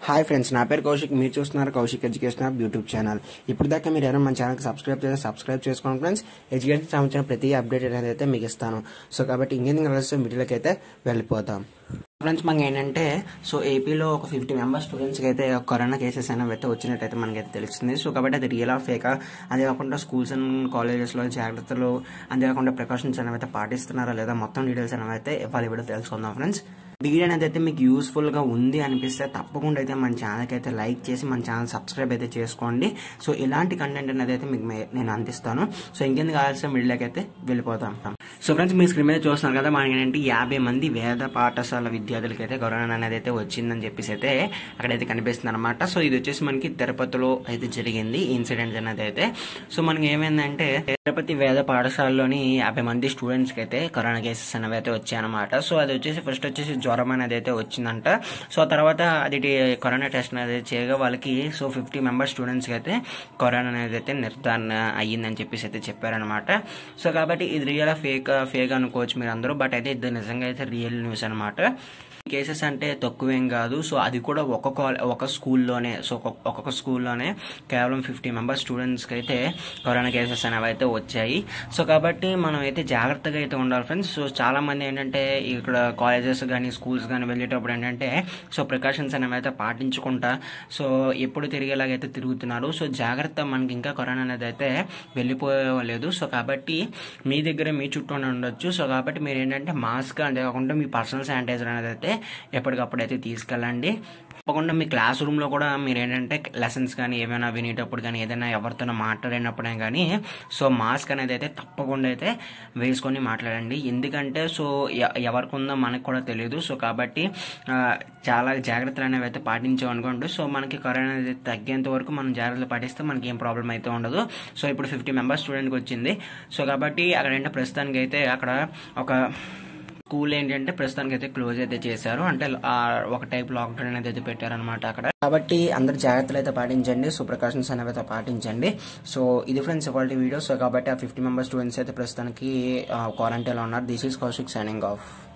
hi friends నా పేరు కౌశిక్ మీరు చూస్తున్నారు Kaushik education of YouTube channel ఇప్పుడు దాకా మీరు ఎవరైనా మన ఛానల్కి సబ్స్క్రైబ్ చేస్తే సబ్స్క్రైబ్ చేసుకోండి ఫ్రెండ్స్ ఎడ్యుకేషన్ సంబంధించిన ప్రతి అప్డేట్ అనేది అయితే మీకు ఇస్తాను సో కాబట్టి ఇంకెందుకు కలిసి వీడియోలోకి అయితే వెళ్ళిపోతాం ఫ్రెండ్స్ మనకి ఏంటంటే సో ఏపీలో ఒక ఫిఫ్టీ మెంబర్స్ స్టూడెంట్స్కి అయితే కరోనా కేసెస్ అనేవి అయితే వచ్చినట్టయితే మనకైతే తెలుస్తుంది సో కాబట్టి అది రియల్ ఆఫ్ ఫేకా అంతేకాకుండా స్కూల్స్ అండ్ కాలేజెస్లో జాగ్రత్తలు అంతేకాకుండా ప్రికాషన్స్ అనేవి అయితే పాటిస్తున్నారా లేదా మొత్తం డీటెయిల్స్ అనేవి అయితే ఇవాళ వీడియో తెలుసుకుందాం ఫ్రెండ్స్ వీడియో అనేది అయితే మీకు యూస్ఫుల్గా ఉంది అనిపిస్తే తప్పకుండా అయితే మన ఛానల్కి అయితే లైక్ చేసి మన ఛానల్ సబ్స్క్రైబ్ అయితే చేసుకోండి సో ఇలాంటి కంటెంట్ అనేది అయితే మీకు మే- నేను అందిస్తాను సో ఇంకెందుకు కావాల్సిన వీడియోకి అయితే వెళ్ళిపోతాం సో ఫ్రెండ్స్ మీ స్క్రీన్ మీద చూస్తున్నారు కదా మనకి ఏంటంటే యాభై మంది వేద పాఠశాల విద్యార్థులకి అయితే కరోనా అనేది అయితే వచ్చిందని చెప్పేసి అయితే అక్కడైతే కనిపిస్తుంది అనమాట సో ఇది వచ్చేసి మనకి తిరుపతిలో అయితే జరిగింది ఈ ఇన్సిడెంట్ అనేది అయితే సో మనకి ఏమైందంటే తిరుపతి వేద పాఠశాలలోని యాభై మంది స్టూడెంట్స్కి అయితే కరోనా కేసెస్ అనేవి అయితే వచ్చాయన్నమాట సో అది వచ్చేసి ఫస్ట్ వచ్చేసి జ్వరం అనేది అయితే వచ్చిందంట సో ఆ తర్వాత అది టి- కరోనా టెస్ట్ అనేది చేయగా వాళ్ళకి సో ఫిఫ్టీ మెంబర్స్ స్టూడెంట్స్కి అయితే కరోనా అనేది అయితే నిర్ధారణ అయ్యిందని చెప్పేసి అయితే చెప్పారనమాట సో కాబట్టి ఇది రియల్ ఫేక్ ఫేక్ అనుకోవచ్చు మీరు అందరూ బట్ అయితే ఇది నిజంగా అయితే రియల్ న్యూస్ అనమాట కేసెస్ అంటే తక్కువేం కాదు సో అది కూడా ఒక కాల్ ఒక స్కూల్లోనే సో ఒక్కొక్క- ఒక్కొక్క స్కూల్లోనే కేవలం ఫిఫ్టీ మెంబర్స్ స్టూడెంట్స్కి అయితే కరోనా కేసెస్ అనేవి అయితే వచ్చాయి సో కాబట్టి మనం అయితే జాగ్రత్తగా అయితే ఉండాలి ఫ్రెండ్స్ సో చాలా మంది ఏంటంటే ఇక్కడ కాలేజెస్ కానీ స్కూల్స్ కానీ వెళ్ళేటప్పుడు ఏంటంటే సో ప్రికాషన్స్ అనేవి అయితే పాటించుకుంటా సో ఎప్పుడు తిరిగేలాగైతే తిరుగుతున్నారు సో జాగ్రత్త మనకి ఇంకా కరోనా అనేది అయితే వెళ్ళిపోలేదు సో కాబట్టి మీ దగ్గర మీ చుట్టూనే ఉండొచ్చు సో కాబట్టి మీరు ఏంటంటే మాస్క్ అంతేకాకుండా మీ పర్సనల్ శానిటైజర్ అనేది అయితే ఎప్పటికప్పుడు అయితే తీసుకెళ్ళండి తప్పకుండా మీ క్లాస్ రూమ్లో కూడా మీరు ఏంటంటే లెసన్స్ కానీ ఏమైనా వినేటప్పుడు కానీ ఏదైనా ఎవరితోనో మాట్లాడినప్పుడే కానీ సో మాస్క్ అనేది అయితే తప్పకుండా అయితే వేసుకొని మాట్లాడండి ఎందుకంటే సో ఎ- ఎవరికి ఉందో మనకు కూడా తెలియదు సో కాబట్టి ఆ, చాలా జాగ్రత్తలు అనేవి అయితే పాటించాం అనుకోండి సో మనకి కరోనా అనేది తగ్గేంత వరకు మనం జాగ్రత్తలు పాటిస్తే మనకి ఏం ప్రాబ్లం అయితే ఉండదు సో ఇప్పుడు ఫిఫ్టీ మెంబర్స్ స్టూడెంట్కి వచ్చింది సో కాబట్టి అక్కడ ఏంటంటే ప్రస్తుతానికి అయితే అక్కడ ఒక స్కూల్ ఏంటంటే ప్రస్తుతానికి అయితే క్లోజ్ అయితే చేశారు అంటే ఆ ఒక టైప్ లాక్డౌన్ అనేది అయితే పెట్టారనమాట అక్కడ కాబట్టి అందరు జాగ్రత్తలు అయితే పాటించండి సో ప్రికాషన్స్ అనేవి అయితే పాటించండి సో ఇది ఫ్రెండ్స్ ఇవాళ వీడియో సో కాబట్టి ఆ ఫిఫ్టీ మెంబర్ స్టూడెంట్స్ అయితే ప్రస్తుతానికి క్వారంటైన్లో ఉన్నారు this is Kaushik signing of